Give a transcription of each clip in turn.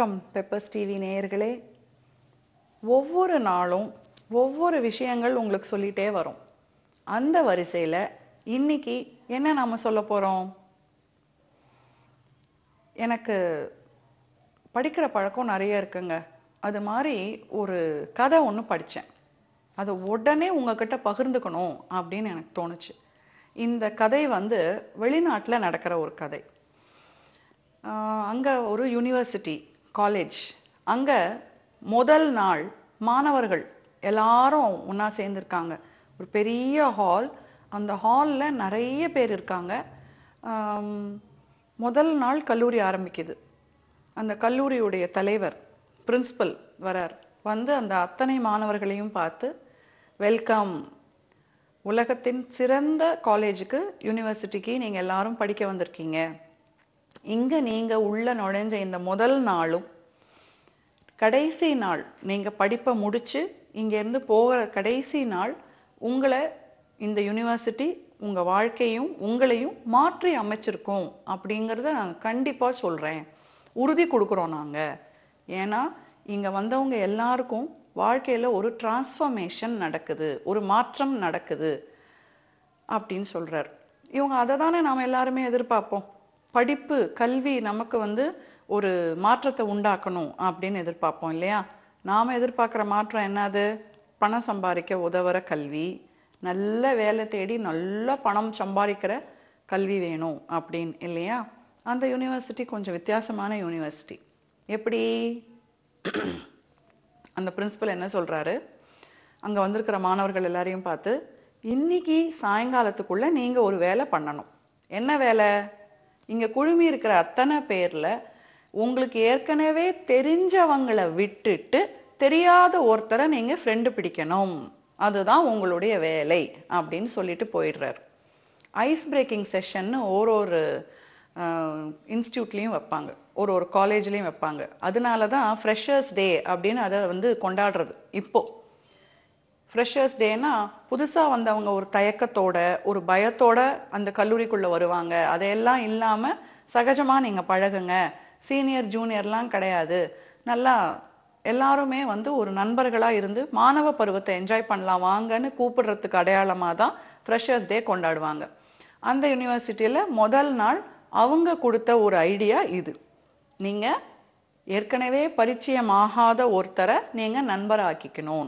வணக்கம் peppers TV நேயர்களே ஒவ்வொரு நாளும் ஒவ்வொரு விஷயங்கள் உங்களுக்கு சொல்லிட்டே வரும் அந்த வரிசையில இன்னைக்கு என்ன நாம சொல்ல போறோம் எனக்கு படிக்கிற பழக்கம் நிறைய இருக்குங்க அது மாதிரி ஒரு கதை ஒன்று படித்தேன் அதை உடனே உங்ககிட்ட பகிர்ந்துக்கணும் அப்படின்னு எனக்கு தோணுச்சு இந்த கதை வந்து வெளிநாட்டில் நடக்கிற ஒரு கதை ஆஹ் அங்க ஒரு யூனிவர்சிட்டி காலேஜ் அங்க முதல் நாள் மாணவர்கள் எல்லாரும் ஒண்ணா சேர்ந்திருக்காங்க ஒரு பெரிய ஹால் அந்த ஹால்ல நிறைய பேர் இருக்காங்க ஆம், முதல் நாள் கல்லூரி ஆரம்பிக்குது அந்த கல்லூரியுடைய தலைவர் பிரின்சிபல் வரார் வந்து அந்த அத்தனை மாணவர்களையும் பார்த்து வெல்கம் உலகத்தின் சிறந்த காலேஜுக்கு யூனிவர்சிட்டிக்கு நீங்க எல்லாரும் படிக்க வந்திருக்கீங்க இங்க நீங்க உள்ள நுழைஞ்ச இந்த முதல் நாளும் கடைசி நாள் நீங்க படிப்பை முடிச்சு இங்க இருந்து போகிற கடைசி நாள் உங்களை இந்த யூனிவர்சிட்டி உங்க வாழ்க்கையும் உங்களையும் மாற்றி அமைச்சிருக்கோம் அப்படிங்கறத நான் கண்டிப்பா சொல்றேன் உறுதி கொடுக்குறோம் நாங்க ஏன்னா இங்க வந்தவங்க எல்லாருக்கும் வாழ்க்கையில ஒரு டிரான்ஸ்ஃபர்மேஷன் நடக்குது ஒரு மாற்றம் நடக்குது அப்படின்னு சொல்றார் இவங்க அதை தானே நாம எல்லாருமே எதிர்பார்ப்போம் படிப்பு கல்வி நமக்கு வந்து ஒரு மாற்றத்தை உண்டாக்கணும் அப்படின்னு எதிர்பார்ப்போம் இல்லையா நாம எதிர்பார்க்குற மாற்றம் என்னது பணம் சம்பாதிக்க உதவுற கல்வி நல்ல வேலை தேடி நல்ல பணம் சம்பாதிக்கிற கல்வி வேணும் அப்படின்னு இல்லையா அந்த யூனிவர்சிட்டி கொஞ்சம் வித்தியாசமான யூனிவர்சிட்டி எப்படி அந்த பிரின்சிபல் என்ன சொல்றாரு அங்க வந்திருக்கிற மாணவர்கள் எல்லாரையும் பார்த்து இன்னைக்கு சாயங்காலத்துக்குள்ள நீங்க ஒரு வேலை பண்ணணும் என்ன வேலை இங்க குழுமி இருக்கிற அத்தனை பேர்ல உங்களுக்கு ஏற்கனவே தெரிஞ்சவங்களை விட்டுட்டு தெரியாத ஒருத்தரை நீங்க ஃப்ரெண்டு பிடிக்கணும் அதுதான் உங்களுடைய வேலை அப்படின்னு சொல்லிட்டு போயிடுறாரு ஐஸ் பிரேக்கிங் செஷன் ஒரு ஒரு இன்ஸ்டியூட்லேயும் வைப்பாங்க ஒரு ஒரு காலேஜ்லேயும் வைப்பாங்க அதனால தான் ஃப்ரெஷர்ஸ் டே அப்படின்னு அதை வந்து கொண்டாடுறது இப்போ ஃப்ரெஷர்ஸ் டேனா புதுசா வந்தவங்க ஒரு தயக்கத்தோட ஒரு பயத்தோட அந்த கல்லூரிக்குள்ள வருவாங்க அதையெல்லாம் இல்லாம சகஜமா நீங்க பழகுங்க சீனியர் ஜூனியர்லாம் கிடையாது நல்லா எல்லாருமே வந்து ஒரு நண்பர்களா இருந்து மாணவ பருவத்தை என்ஜாய் பண்ணலாம் வாங்கன்னு கூப்பிடுறதுக்கு அடையாளமா தான் ஃப்ரெஷர்ஸ் டே கொண்டாடுவாங்க அந்த யூனிவர்சிட்டியில முதல் நாள் அவங்க கொடுத்த ஒரு ஐடியா இது நீங்க ஏற்கனவே பரிச்சயமாகாத ஒருத்தரை நீங்க நண்பராக்கிக்கணும்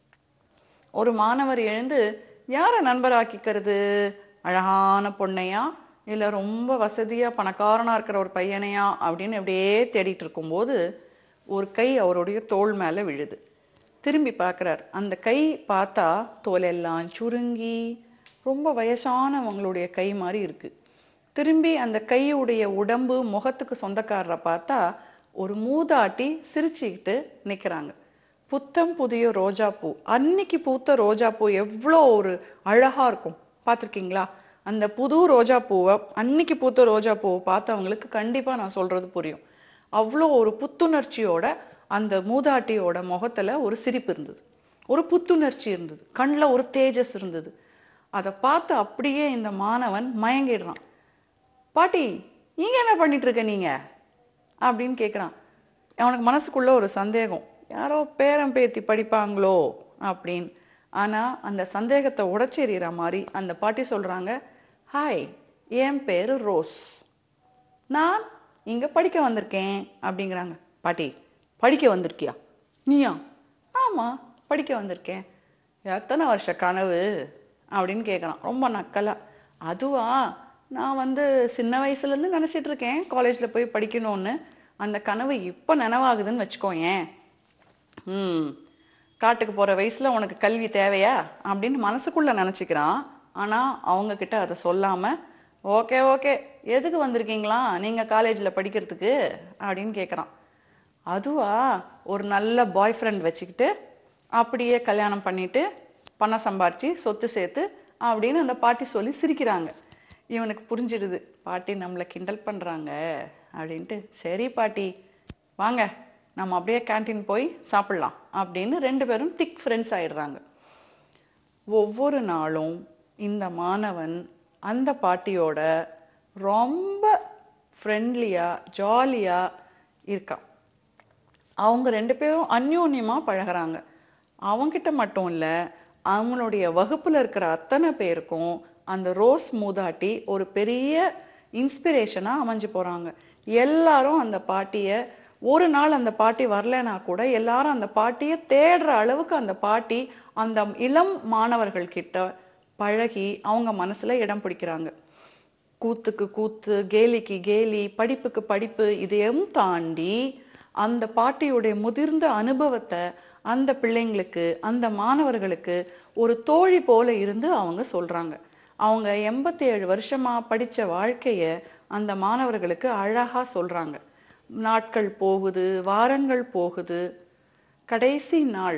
ஒரு மாணவர் எழுந்து யாரை நண்பராக்கிக்கிறது அழகான பொண்ணையா இல்ல ரொம்ப வசதியா பணக்காரனா இருக்கிற ஒரு பையனையா அப்படின்னு அப்படியே தேடிட்டு இருக்கும்போது ஒரு கை அவருடைய தோள் மேல விழுது திரும்பி பார்க்கறார் அந்த கை பார்த்தா தோலெல்லாம் சுருங்கி ரொம்ப வயசானவங்களுடைய கை மாதிரி இருக்கு திரும்பி அந்த கையுடைய உடம்பு முகத்துக்கு சொந்தக்காரரை பார்த்தா ஒரு மூதாட்டி சிரிச்சுக்கிட்டு நிக்கிறாங்க புத்தம் புதிய ரோஜா பூ அன்னைக்கு பூத்த ரோஜா பூ எவ்வளோ ஒரு அழகா இருக்கும் பார்த்திருக்கீங்களா அந்த புது ரோஜா பூவை அன்னைக்கு பூத்த ரோஜா பூவை பார்த்தவங்களுக்கு கண்டிப்பா நான் சொல்றது புரியும் அவ்வளோ ஒரு புத்துணர்ச்சியோட அந்த மூதாட்டியோட முகத்துல ஒரு சிரிப்பு இருந்தது ஒரு புத்துணர்ச்சி இருந்தது கண்ணுல ஒரு தேஜஸ் இருந்தது அதை பார்த்து அப்படியே இந்த மாணவன் மயங்கிடுறான் பாட்டி நீங்க என்ன பண்ணிட்டு இருக்க நீங்க அப்படின்னு கேக்குறான் அவனுக்கு மனசுக்குள்ள ஒரு சந்தேகம் யாரோ பேரம் பேத்தி படிப்பாங்களோ அப்படின்னு ஆனா அந்த சந்தேகத்தை உடைச்செறிகிற மாதிரி அந்த பாட்டி சொல்றாங்க ஹாய் என் பேரு ரோஸ் நான் இங்க படிக்க வந்திருக்கேன் அப்படிங்கிறாங்க பாட்டி படிக்க வந்திருக்கியா நீயா ஆமா படிக்க வந்திருக்கேன் எத்தனை வருஷ கனவு அப்படின்னு கேட்குறான் ரொம்ப நக்கலா அதுவா நான் வந்து சின்ன வயசுல இருந்து நினைச்சிட்டு இருக்கேன் காலேஜ்ல போய் படிக்கணும்னு அந்த கனவு இப்ப நனவாகுதுன்னு வச்சுக்கோயேன் ம் காட்டுக்கு போற வயசுல உனக்கு கல்வி தேவையா அப்படின்னு மனசுக்குள்ள நினைச்சுக்கிறான் ஆனா அவங்க கிட்ட அதை சொல்லாம ஓகே ஓகே எதுக்கு வந்திருக்கீங்களா நீங்க காலேஜ்ல படிக்கிறதுக்கு அப்படின்னு கேக்குறான் அதுவா ஒரு நல்ல பாய் ஃப்ரெண்ட் வச்சுக்கிட்டு அப்படியே கல்யாணம் பண்ணிட்டு பணம் சம்பாரிச்சு சொத்து சேர்த்து அப்படின்னு அந்த பாட்டி சொல்லி சிரிக்கிறாங்க இவனுக்கு புரிஞ்சிடுது பாட்டி நம்மளை கிண்டல் பண்றாங்க அப்படின்ட்டு சரி பாட்டி வாங்க நம்ம அப்படியே கேண்டீன் போய் சாப்பிடலாம் அப்படின்னு ரெண்டு பேரும் திக் ஃப்ரெண்ட்ஸ் ஆயிடுறாங்க ஒவ்வொரு நாளும் இந்த மாணவன் அந்த பாட்டியோட ரொம்ப ஃப்ரெண்ட்லியா ஜாலியா இருக்கான் அவங்க ரெண்டு பேரும் அந்யோன்யமா பழகுறாங்க அவங்கிட்ட மட்டும் இல்ல அவங்களுடைய வகுப்புல இருக்கிற அத்தனை பேருக்கும் அந்த ரோஸ் மூதாட்டி ஒரு பெரிய இன்ஸ்பிரேஷனா அமைஞ்சு போறாங்க எல்லாரும் அந்த பாட்டிய ஒரு நாள் அந்த பாட்டி வரலைன்னா கூட எல்லாரும் அந்த பாட்டிய தேடுற அளவுக்கு அந்த பாட்டி அந்த இளம் மாணவர்கள் கிட்ட பழகி அவங்க மனசுல இடம் பிடிக்கிறாங்க கூத்துக்கு கூத்து கேலிக்கு கேலி படிப்புக்கு படிப்பு இதையும் தாண்டி அந்த பாட்டியுடைய முதிர்ந்த அனுபவத்தை அந்த பிள்ளைங்களுக்கு அந்த மாணவர்களுக்கு ஒரு தோழி போல இருந்து அவங்க சொல்றாங்க அவங்க எண்பத்தி ஏழு வருஷமா படிச்ச வாழ்க்கைய அந்த மாணவர்களுக்கு அழகா சொல்றாங்க நாட்கள் போகுது வாரங்கள் போகுது கடைசி நாள்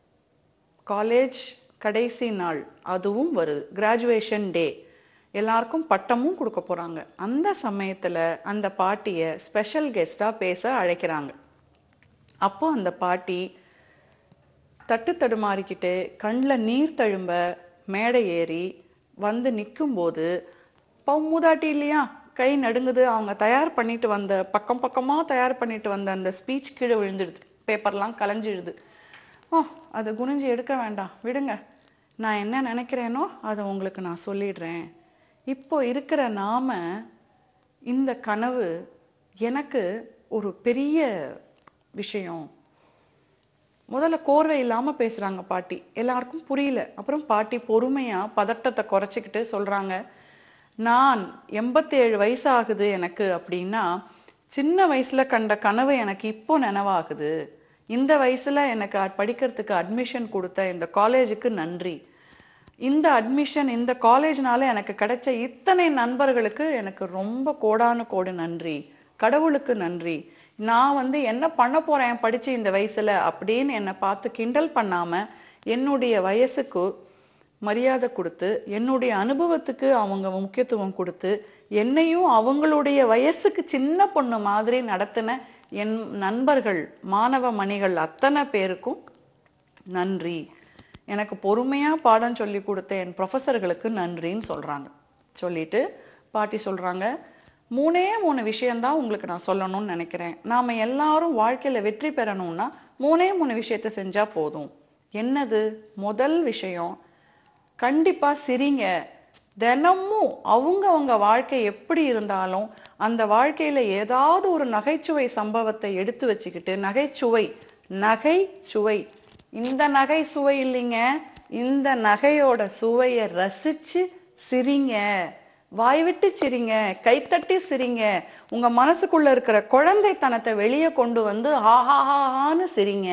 காலேஜ் கடைசி நாள் அதுவும் வருது கிராஜுவேஷன் டே எல்லாருக்கும் பட்டமும் கொடுக்க போறாங்க அந்த சமயத்துல அந்த பாட்டிய ஸ்பெஷல் கெஸ்டா பேச அழைக்கிறாங்க அப்போ அந்த பாட்டி தட்டு தடுமாறிக்கிட்டு கண்ணில் நீர் தழும்ப மேடை ஏறி வந்து நிக்கும்போது மூதாட்டி இல்லையா கை நடுங்குது அவங்க தயார் பண்ணிட்டு வந்த பக்கம் பக்கமா தயார் பண்ணிட்டு வந்த அந்த ஸ்பீச் கீழே விழுந்துடுது பேப்பர்லாம் கலைஞ்சிடுது ஓ அதை குனிஞ்சு எடுக்க வேண்டாம் விடுங்க நான் என்ன நினைக்கிறேனோ அதை உங்களுக்கு நான் சொல்லிடுறேன் இப்போ இருக்கிற நாம இந்த கனவு எனக்கு ஒரு பெரிய விஷயம் முதல்ல கோர்வை இல்லாம பேசுறாங்க பாட்டி எல்லாருக்கும் புரியல அப்புறம் பாட்டி பொறுமையா பதட்டத்தை குறைச்சிக்கிட்டு சொல்றாங்க நான் எண்பத்தி ஏழு வயசு ஆகுது எனக்கு அப்படின்னா சின்ன வயசுல கண்ட கனவு எனக்கு இப்போ நினைவாகுது இந்த வயசுல எனக்கு அ- படிக்கிறதுக்கு அட்மிஷன் கொடுத்த இந்த காலேஜுக்கு நன்றி இந்த அட்மிஷன் இந்த காலேஜ்னால எனக்கு கிடைச்ச இத்தனை நண்பர்களுக்கு எனக்கு ரொம்ப கோடானு கோடி நன்றி கடவுளுக்கு நன்றி நான் வந்து என்ன பண்ண போறேன் படிச்சு இந்த வயசுல அப்படின்னு என்னை பார்த்து கிண்டல் பண்ணாம என்னுடைய வயசுக்கு மரியாதை கொடுத்து என்னுடைய அனுபவத்துக்கு அவங்க முக்கியத்துவம் கொடுத்து என்னையும் அவங்களுடைய வயசுக்கு சின்ன பொண்ணு மாதிரி நடத்தின என் நண்பர்கள் மாணவ மணிகள் அத்தனை பேருக்கும் நன்றி எனக்கு பொறுமையா பாடம் சொல்லி கொடுத்த என் ப்ரொஃபஸர்களுக்கு நன்றின்னு சொல்றாங்க சொல்லிட்டு பாட்டி சொல்றாங்க மூணே மூணு விஷயம்தான் உங்களுக்கு நான் சொல்லணும்னு நினைக்கிறேன் நாம எல்லாரும் வாழ்க்கையில வெற்றி பெறணும்னா மூணே மூணு விஷயத்த செஞ்சா போதும் என்னது முதல் விஷயம் கண்டிப்பா சிரிங்க தினமும் அவங்க அவங்க வாழ்க்கை எப்படி இருந்தாலும் அந்த வாழ்க்கையில ஏதாவது ஒரு நகைச்சுவை சம்பவத்தை எடுத்து வச்சுக்கிட்டு நகைச்சுவை நகைச்சுவை இந்த நகை சுவை இல்லைங்க இந்த நகையோட சுவையை ரசிச்சு சிரிங்க வாய் விட்டு சிரிங்க கைத்தட்டி சிரிங்க உங்க மனசுக்குள்ள இருக்கிற குழந்தைத்தனத்தை வெளியே கொண்டு வந்து ஆஹாஹான்னு சிரிங்க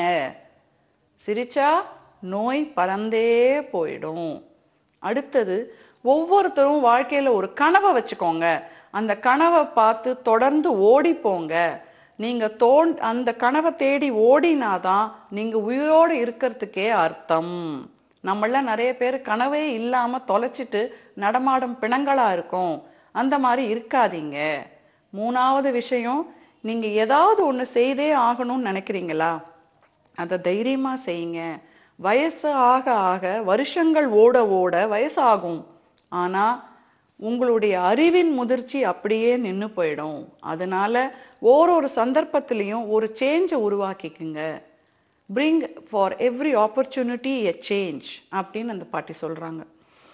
சிரிச்சா நோய் பறந்தே போயிடும் அடுத்தது ஒவ்வொருத்தரும் வாழ்க்கையில ஒரு கனவை வச்சுக்கோங்க அந்த கனவை பார்த்து தொடர்ந்து ஓடி போங்க நீங்க தோன் அந்த கனவை தேடி ஓடினாதான் நீங்க உயிரோடு இருக்கிறதுக்கே அர்த்தம் நம்மள நிறைய பேர் கனவே இல்லாம தொலைச்சிட்டு நடமாடும் பிணங்களா இருக்கும் அந்த மாதிரி இருக்காதீங்க மூணாவது விஷயம் நீங்க ஏதாவது ஒண்ணு செய்தே ஆகணும்னு நினைக்கிறீங்களா அதை தைரியமா செய்யுங்க வயசு ஆக ஆக வருஷங்கள் ஓட ஓட வயசாகும் ஆனா உங்களுடைய அறிவின் முதிர்ச்சி அப்படியே நின்னு போயிடும் அதனால ஓரொரு சந்தர்ப்பத்திலையும் ஒரு சேஞ்சை உருவாக்கிக்குங்க bring for every opportunity a change அப்படின்னு அந்த பாட்டி சொல்றாங்க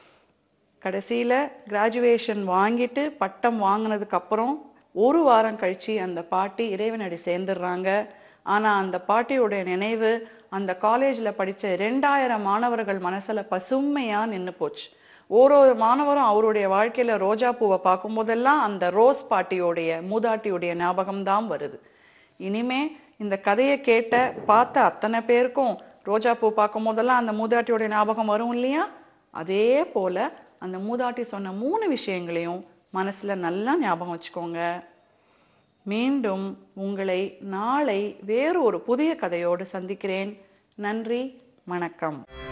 கடைசியில கிராஜுவேஷன் வாங்கிட்டு பட்டம் வாங்கினதுக்கு அப்புறம் ஒரு வாரம் கழிச்சு அந்த பாட்டி இறைவனடி சேர்ந்துடுறாங்க ஆனா அந்த பாட்டியோட நினைவு அந்த காலேஜ்ல படிச்ச ரெண்டாயிரம் மாணவர்கள் மனசுல பசுமையா நின்னு போச்சு ஒரு ஒரு மாணவரும் அவருடைய வாழ்க்கையில ரோஜா பூவை பார்க்கும் போதெல்லாம் அந்த ரோஸ் பாட்டியோடைய மூதாட்டியுடைய ஞாபகம் தான் வருது இனிமே இந்த கதையை கேட்ட பார்த்த அத்தனை பேருக்கும் ரோஜா பூ பார்க்கும் போதெல்லாம் அந்த மூதாட்டியோட ஞாபகம் வரும் இல்லையா அதே போல அந்த மூதாட்டி சொன்ன மூணு விஷயங்களையும் மனசுல நல்லா ஞாபகம் வச்சுக்கோங்க மீண்டும் உங்களை நாளை வேறு ஒரு புதிய கதையோடு சந்திக்கிறேன் நன்றி வணக்கம்